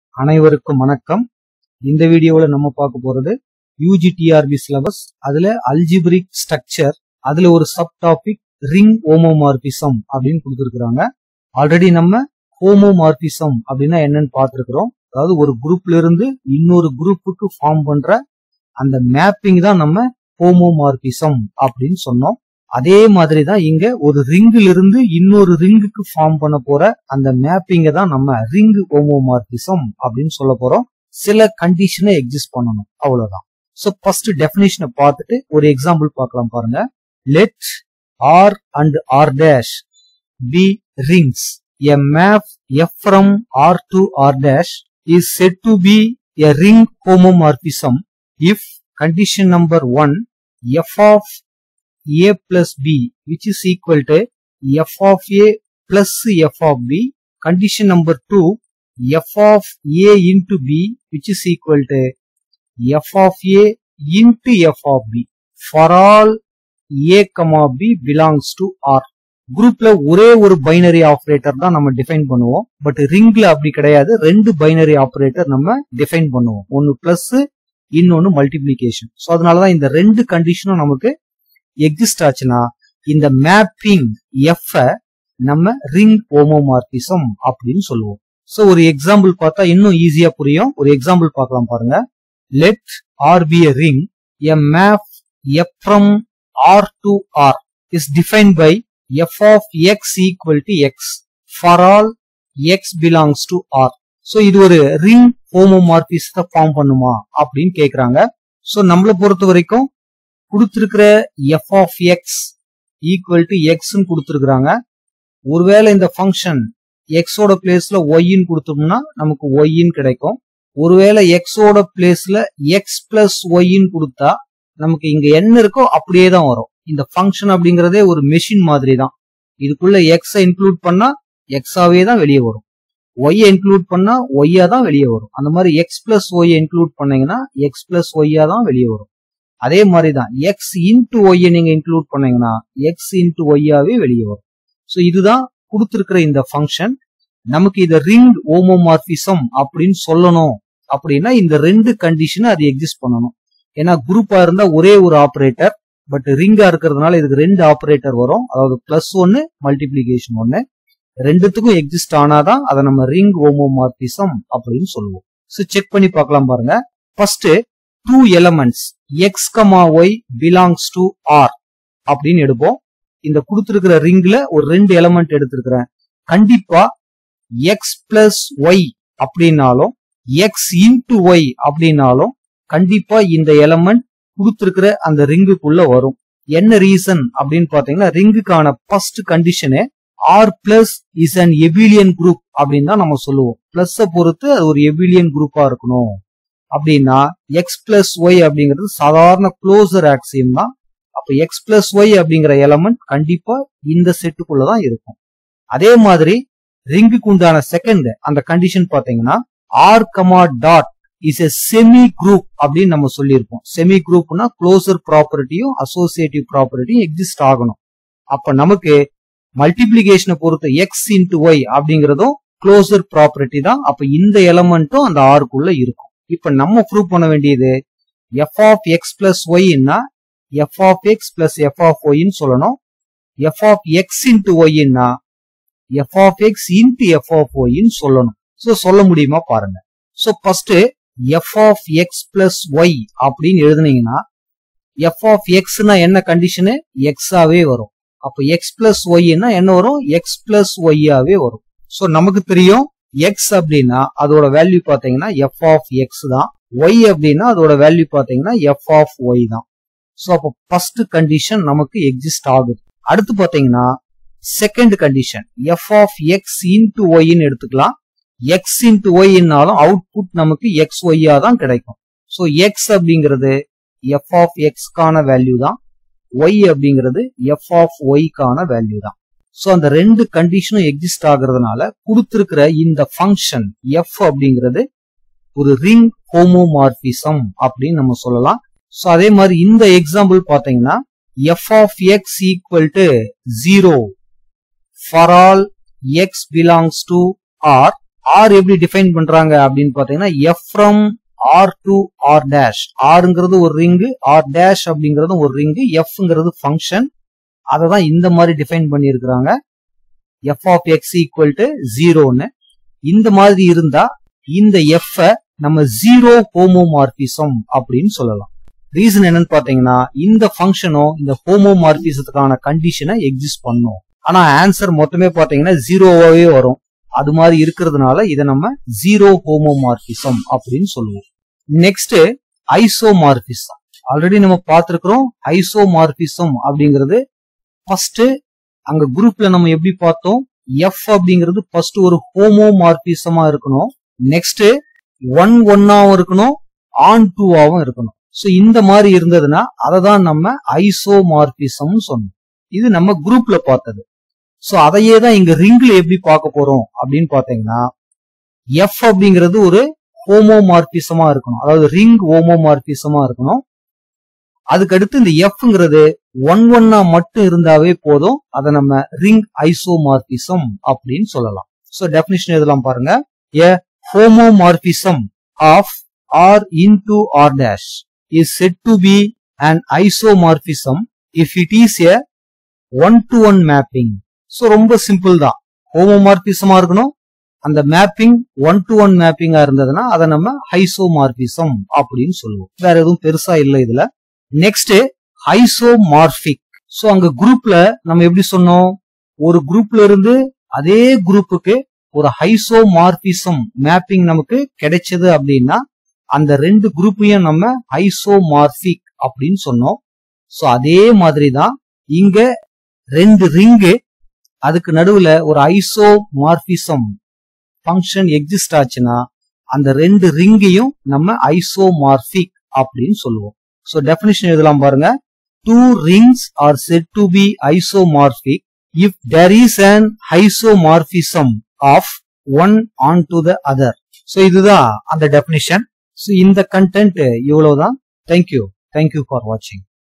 அனைவருக்கும் வணக்கம் இந்த வீடியோல நம்ம பார்க்க போறது யூஜிடிஆர்பி சிலபஸ் அதுல அல்ஜிபிரிக் ஸ்ட்ரக்சர் அதுல ஒரு சப் டாபிக் ரிங் ஹோமோமார்பிசம் அப்படின்னு கொடுத்துருக்காங்க ஆல்ரெடி நம்ம ஹோமோமார்பிசம் அப்படின்னா என்னன்னு பார்த்துருக்கிறோம் அதாவது ஒரு குரூப்ல இருந்து இன்னொரு குரூப்புக்கு ஃபார்ம் பண்ற அந்த மேப்பிங் தான் நம்ம ஹோமோமார்பிசம் அப்படின்னு சொன்னோம் அதே மாதிரி தான் இங்க ஒரு ரிங்கில் இருந்து இன்னொரு ரிங்குக்கு ஃபார்ம் பண்ண போற அந்த மேப்பிங்க தான் நம்ம ரிங் ஹோமோமார்பிசம் அப்படின்னு சொல்ல போறோம் சில கண்டிஷனை எக்ஸிஸ்ட் பண்ணணும் அவ்வளவுதான் சோ ஃபர்ஸ்ட் டெபினேஷனை பார்த்துட்டு ஒரு எக்ஸாம்பிள் பார்க்கலாம் பாருங்க let R and R dash be rings a map f from R to R dash is said to be a ring homomorphism if condition number one f of a plus b which is equal to f of a plus f of b. Condition number 2 f of a into b which is equal to f of a into f of b. For all a comma b belongs to r. குரூப்ல ஒரே ஒரு binary operator தான் நம்ம define பண்ணுவோம் but ரிங்ல அப்படி கிடையாது ரெண்டு binary operator நம்ம டிஃபைன் பண்ணுவோம் ஒன்னு பிளஸ் இன்னொன்னு மல்டிபிளிகேஷன் ஸோ அதனாலதான் இந்த ரெண்டு கண்டிஷனும் நமக்கு எக்ஸிஸ்ட் ஆச்சுன்னா இந்த மேப்பிங் எஃப் நம்ம ரிங் ஹோமோமார்பிசம் அப்படின்னு சொல்லுவோம் சோ ஒரு எக்ஸாம்பிள் பார்த்தா இன்னும் ஈஸியா புரியும் ஒரு எக்ஸாம்பிள் பார்க்கலாம் பாருங்க let R be a ring a map f from R to R is define by f of x equal to x for all x belongs to R so இது ஒரு ரிங் ஹோமோமார்பிசத்தை ஃபார்ம் பண்ணுமா அப்படின்னு கேக்குறாங்க so நம்மளை பொறுத்த வரைக்கும் கொடுத்திருக்கிற f of x equal to எக்ஸ்ன்னு கொடுத்துருக்காங்க ஒருவேளை இந்த ஃபங்க்ஷன் எக்ஸோட பிளேஸ்ல ஒய்ன்னு கொடுத்தோம்னா நமக்கு ஒய்ன்னு கிடைக்கும் ஒருவேளை எக்ஸோட பிளேஸ்ல எக்ஸ் பிளஸ் ஒய்ன்னு கொடுத்தா நமக்கு இங்க என்ன இருக்கோ அப்படியே தான் வரும் இந்த ஃபங்க்ஷன் அப்படிங்கறதே ஒரு மெஷின் மாதிரி தான் இதுக்குள்ள எக்ஸ இன்க்ளூட் பண்ணா எக்ஸாவே தான் வெளியே வரும் ஒய்யை இன்க்ளூட் பண்ணா ஒய்யா தான் வெளியே வரும் அந்த மாதிரி எக்ஸ் பிளஸ் ஒய்யை இன்க்ளூட் பண்ணீங்கன்னா எக்ஸ் பிளஸ் ஒய்யா தான் வெளியே வரும் அதே மாதிரி தான் எக்ஸ் இன்டு ஒய்யை நீங்க இன்க்ளூட் பண்ணீங்கன்னா எக்ஸ் இன்டு ஒய்யாவே வெளியே வரும் ஸோ இதுதான் கொடுத்திருக்கிற இந்த ஃபங்க்ஷன் நமக்கு இத ரிங் ஓமோமார்பிசம் அப்படின்னு சொல்லணும் அப்படின்னா இந்த ரெண்டு கண்டிஷனை அது எக்ஸிஸ்ட் பண்ணணும் ஏன்னா குரூப்பா இருந்தா ஒரே ஒரு ஆபரேட்டர் பட் ரிங்கா இருக்கிறதுனால இதுக்கு ரெண்டு ஆபரேட்டர் வரும் அதாவது பிளஸ் ஒன்னு மல்டிபிளிகேஷன் ஒன்னு ரெண்டுத்துக்கும் எக்ஸிஸ்ட் ஆனாதான் அதை நம்ம ரிங் ஓமோமார்பிசம் அப்படின்னு சொல்லுவோம் ஸோ செக் பண்ணி பார்க்கலாம் பாருங்க first two elements x comma y belongs to R அப்படின்னு எடுப்போம் இந்த கொடுத்திருக்கிற ரிங்ல ஒரு ரெண்டு எலமெண்ட் எடுத்திருக்கிறேன் கண்டிப்பா எக்ஸ் பிளஸ் ஒய் அப்படின்னாலும் எக்ஸ் இன்டு ஒய் அப்படின்னாலும் கண்டிப்பா இந்த எலமெண்ட் கொடுத்திருக்கிற அந்த ரிங்குக்குள்ள வரும் என்ன ரீசன் அப்படின்னு பாத்தீங்கன்னா ரிங்குக்கான first condition R plus is an abelian group அப்படின்னு தான் நம்ம சொல்லுவோம் பிளஸ் பொறுத்து அது ஒரு எபிலியன் குரூப்பா இருக்கணும் அப்படின்னா எக்ஸ் பிளஸ் ஒய் அப்படிங்கிறது சாதாரண க்ளோசர் ஆக்சியம் தான் அப்ப எக்ஸ் பிளஸ் ஒய் அப்படிங்கிற எலமெண்ட் கண்டிப்பா இந்த செட்டுக்குள்ளதான் இருக்கும் அதே மாதிரி ரிங்குக்கு உண்டான செகண்ட் அந்த கண்டிஷன் பாத்தீங்கன்னா R comma dot is a semi group அப்படின்னு நம்ம சொல்லியிருப்போம் செமி குரூப்னா க்ளோசர் ப்ராப்பர்ட்டியும் அசோசியேட்டிவ் ப்ராப்பர்ட்டியும் எக்ஸிஸ்ட் ஆகணும் அப்ப நமக்கு மல்டிபிளிகேஷனை பொறுத்த எக்ஸ் இன்டு ஒய் அப்படிங்கறதும் க்ளோசர் ப்ராப்பர்ட்டி தான் அப்ப இந்த எலமெண்ட்டும் அந்த ஆருக்குள்ள இருக்கும் இப்ப நம்ம ப்ரூவ் பண்ண வேண்டியது எஃப் ஆஃப் எக்ஸ் பிளஸ் ஒய்னா f of x plus f of ஒய்ன்னு சொல்லணும் எஃப் ஆஃப் எக்ஸ் இன்டு ஒய்னா f of x into f of ஒய்ன்னு சொல்லணும் ஸோ சொல்ல முடியுமா பாருங்க so first f of x plus y அப்படின்னு எழுதுனீங்கன்னா எஃப் ஆஃப் எக்ஸ்னா என்ன கண்டிஷனு எக்ஸாவே வரும் அப்ப எக்ஸ் பிளஸ் ஒய்னா என்ன வரும் எக்ஸ் பிளஸ் ஒய்யாவே வரும் ஸோ நமக்கு தெரியும் எக்ஸ் அப்படின்னா அதோட வேல்யூ பாத்தீங்கன்னா எஃப் ஆஃப் எக்ஸ் தான் ஒய் அப்படின்னா அதோட வேல்யூ பாத்தீங்கன்னா எஃப் ஆஃப் ஒய் தான் ஸோ அப்போ ஃபர்ஸ்ட் கண்டிஷன் நமக்கு எக்ஸிஸ்ட் ஆகுது அடுத்து பாத்தீங்கன்னா second condition f of x into ஒய்ன்னு எடுத்துக்கலாம் எக்ஸ் இன்டு ஒய்னாலும் அவுட்புட் நமக்கு எக்ஸ் ஒய்யா தான் கிடைக்கும் ஸோ எக்ஸ் அப்படிங்கிறது எஃப் ஆஃப் எக்ஸ்க்கான வேல்யூ தான் ஒய் அப்படிங்கிறது எஃப் ஆஃப் ஒய்க்கான வேல்யூ தான் சோ அந்த ரெண்டு கண்டிஷனும் எக்ஸிஸ்ட் ஆகுறதுனால கொடுத்திருக்கிற இந்த ஃபங்க்ஷன் எஃப் அப்படிங்கிறது ஒரு ரிங் ஹோமோமார்பிசம் அப்படின்னு நம்ம சொல்லலாம் சோ அதே மாதிரி இந்த எக்ஸாம்பிள் பாத்தீங்கன்னா f of x equal to zero for all x belongs to R R எப்படி டிஃபைன் பண்றாங்க அப்படின்னு பாத்தீங்கன்னா f from R to R dash ஆருங்கிறது ஒரு ரிங்கு ஆர் டேஷ் அப்படிங்கிறது ஒரு ரிங்கு எஃப்ங்கிறது ஃபங்க்ஷன் அதை தான் இந்த மாதிரி டிஃபைன் பண்ணியிருக்கிறாங்க f of x equal to ஜீரோன்னு இந்த மாதிரி இருந்தா இந்த எஃப் நம்ம ஜீரோ ஹோமோமார்பிசம் அப்படின்னு சொல்லலாம் ரீசன் என்னன்னு பாத்தீங்கன்னா இந்த ஃபங்க்ஷனும் இந்த ஹோமோமார்பிசத்துக்கான கண்டிஷனை எக்ஸிஸ்ட் பண்ணும் ஆனா ஆன்சர் மொத்தமே பாத்தீங்கன்னா ஜீரோவாவே வரும் அது மாதிரி இருக்கிறதுனால இதை நம்ம ஜீரோ ஹோமோமார்பிசம் அப்படின்னு சொல்லுவோம் நெக்ஸ்ட் ஐசோமார்பிசம் ஆல்ரெடி நம்ம பார்த்திருக்கிறோம் ஐசோமார்பிசம் அப்படிங்கிறது ஃபர்ஸ்ட் அங்க குரூப்ல நம்ம எப்படி பார்த்தோம் எஃப் அப்படிங்கிறது ஃபர்ஸ்ட் ஒரு ஹோமோமார்பிசமா இருக்கணும் நெக்ஸ்ட் ஒன் ஒன்னாவும் இருக்கணும் ஆன் டூவாவும் இருக்கணும் சோ இந்த மாதிரி இருந்ததுன்னா அதை தான் நம்ம ஐசோமார்பிசம் சொன்னோம் இது நம்ம குரூப்ல பார்த்தது சோ அதையே தான் இங்க ரிங்ல எப்படி பார்க்க போறோம் அப்படின்னு பாத்தீங்கன்னா எஃப் அப்படிங்கிறது ஒரு ஹோமோமார்பிசமா இருக்கணும் அதாவது ரிங் ஹோமோமார்பிசமா இருக்கணும் அதுக்கு அடுத்து இந்த எஃப்ங்கிறது ஒன் ஒன்னா மட்டும் இருந்தாவே போதும் அதை நம்ம ரிங் ஐசோமார்பிசம் அப்படின்னு சொல்லலாம் சோ டெபினிஷன் எழுதலாம் பாருங்க a homomorphism of R into R dash is said to be an isomorphism if it is a one to one mapping so ரொம்ப சிம்பிள் தான் ஹோமோமார்பிசமா இருக்கணும் அந்த மேப்பிங் ஒன் டு ஒன் மேப்பிங்கா இருந்ததுன்னா அதை நம்ம ஹைசோமார்பிசம் அப்படின்னு சொல்லுவோம் வேற எதுவும் பெருசா இல்லை இதுல நெக்ஸ்ட் ஐசோமார்பிக் சோ அங்க குரூப்ல நம்ம எப்படி சொன்னோம் ஒரு குரூப்ல இருந்து அதே குரூப்புக்கு ஒரு ஹைசோமார்பிசம் மேப்பிங் நமக்கு கிடைச்சது அப்படின்னா அந்த ரெண்டு குரூப்பையும் நம்ம ஐசோமார்பிக் அப்படின்னு சொன்னோம் சோ அதே மாதிரி தான் இங்க ரெண்டு ரிங்கு அதுக்கு நடுவுல ஒரு ஐசோமார்பிசம் ஃபங்க்ஷன் எக்ஸிஸ்ட் ஆச்சுன்னா அந்த ரெண்டு ரிங்கையும் நம்ம ஐசோமார்பிக் அப்படின்னு சொல்லுவோம் சோ டெபினிஷன் எழுதலாம் பாருங்க two rings R said to be isomorphic if there is an isomorphism of one onto the other so இதுதான் அந்த டெபினிஷன் ஸோ இந்த கண்டென்ட் இவ்வளவுதான் தேங்க்யூ தேங்க்யூ ஃபார் வாட்சிங்